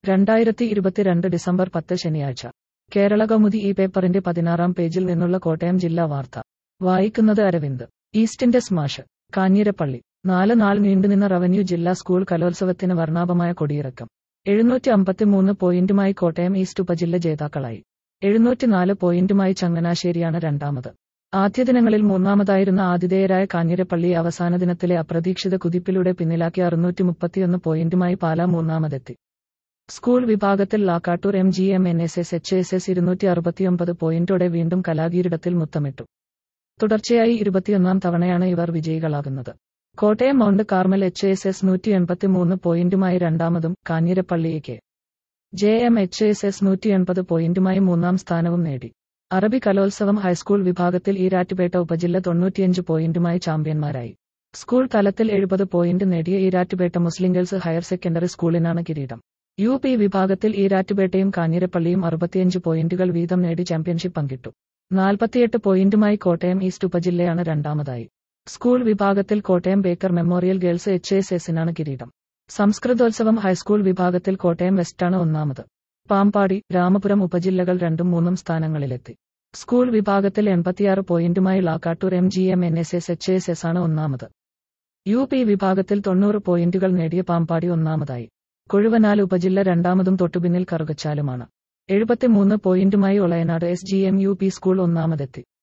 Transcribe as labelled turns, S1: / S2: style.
S1: രണ്ടായിരത്തി ഇരുപത്തിരണ്ട് ഡിസംബർ പത്ത് ശനിയാഴ്ച കേരള കൗമുദി ഈ പേപ്പറിന്റെ പതിനാറാം പേജിൽ നിന്നുള്ള കോട്ടയം ജില്ലാ വാർത്ത വായിക്കുന്നത് അരവിന്ദ് ഈസ്റ്റിന്റെ സ്മാഷ് കാഞ്ഞിരപ്പള്ളി നാല് നാൾ നീണ്ടുനിന്ന റവന്യൂ ജില്ലാ സ്കൂൾ കലോത്സവത്തിന് വർണ്ണാഭമായ കൊടിയിറക്കം എഴുന്നൂറ്റി അമ്പത്തിമൂന്ന് പോയിന്റുമായി കോട്ടയം ഈസ്റ്റ് ഉപജില്ല ജേതാക്കളായി എഴുന്നൂറ്റിനാല് പോയിന്റുമായി ചങ്ങനാശ്ശേരിയാണ് രണ്ടാമത് ആദ്യ ദിനങ്ങളിൽ മൂന്നാമതായിരുന്ന ആതിഥേയരായ കാഞ്ഞിരപ്പള്ളി അവസാന ദിനത്തിലെ അപ്രതീക്ഷിത കുതിപ്പിലൂടെ പിന്നിലാക്കി അറുന്നൂറ്റി മുപ്പത്തിയൊന്ന് പോയിന്റുമായി പാല മൂന്നാമതെത്തി സ്കൂൾ വിഭാഗത്തിൽ Lakkattoor M G M N S S H S S ഇരുന്നൂറ്റി അറുപത്തിയൊമ്പത് പോയിന്റോടെ വീണ്ടും കലാകീരിടത്തിൽ മുത്തമിട്ടു തുടർച്ചയായി ഇരുപത്തിയൊന്നാം തവണയാണ് ഇവർ വിജയികളാകുന്നത് Kottayam Mount Carmel H S S നൂറ്റി എൺപത്തിമൂന്ന് പോയിന്റുമായി രണ്ടാമതും Kanjirappally K J M H S S നൂറ്റി എൺപത് പോയിന്റുമായി മൂന്നാം സ്ഥാനവും നേടി അറബി കലോത്സവം ഹൈസ്കൂൾ വിഭാഗത്തിൽ ഈരാറ്റുപേട്ട ഉപജില്ല തൊണ്ണൂറ്റിയഞ്ച് പോയിന്റുമായി ചാമ്പ്യന്മാരായി സ്കൂൾ തലത്തിൽ എഴുപത് പോയിന്റ് നേടിയ Erattupetta Muslim girls higher secondary സ്കൂളിനാണ് കിരീടം യു പി വിഭാഗത്തിൽ ഈരാറ്റുപേട്ടയും കാഞ്ഞിരപ്പള്ളിയും അറുപത്തിയഞ്ച് പോയിന്റുകൾ വീതം നേടി ചാമ്പ്യൻഷിപ്പ് പങ്കിട്ടു നാൽപ്പത്തിയെട്ട് പോയിന്റുമായി കോട്ടയം ഈസ്റ്റ് ഉപജില്ലയാണ് രണ്ടാമതായി സ്കൂൾ വിഭാഗത്തിൽ Kottayam Baker Memorial girls H S എസിനാണ് കിരീടം സംസ്കൃതോത്സവം ഹൈസ്കൂൾ വിഭാഗത്തിൽ കോട്ടയം വെസ്റ്റാണ് ഒന്നാമത് പാമ്പാടി രാമപുരം ഉപജില്ലകൾ രണ്ടും മൂന്നും സ്ഥാനങ്ങളിലെത്തി സ്കൂൾ വിഭാഗത്തിൽ എൺപത്തിയാറ് പോയിന്റുമായി Lakkattoor M G M N S S H S S ആണ് ഒന്നാമത് യു പി വിഭാഗത്തിൽ തൊണ്ണൂറ് പോയിന്റുകൾ നേടിയ പാമ്പാടി ഒന്നാമതായി കൊഴുവനാൽ ഉപജില്ല രണ്ടാമതും തൊട്ടുപിന്നിൽ കറുകച്ചാലുമാണ് എഴുപത്തിമൂന്ന് പോയിന്റുമായി Olayanad S G M U P school ഒന്നാമതെത്തി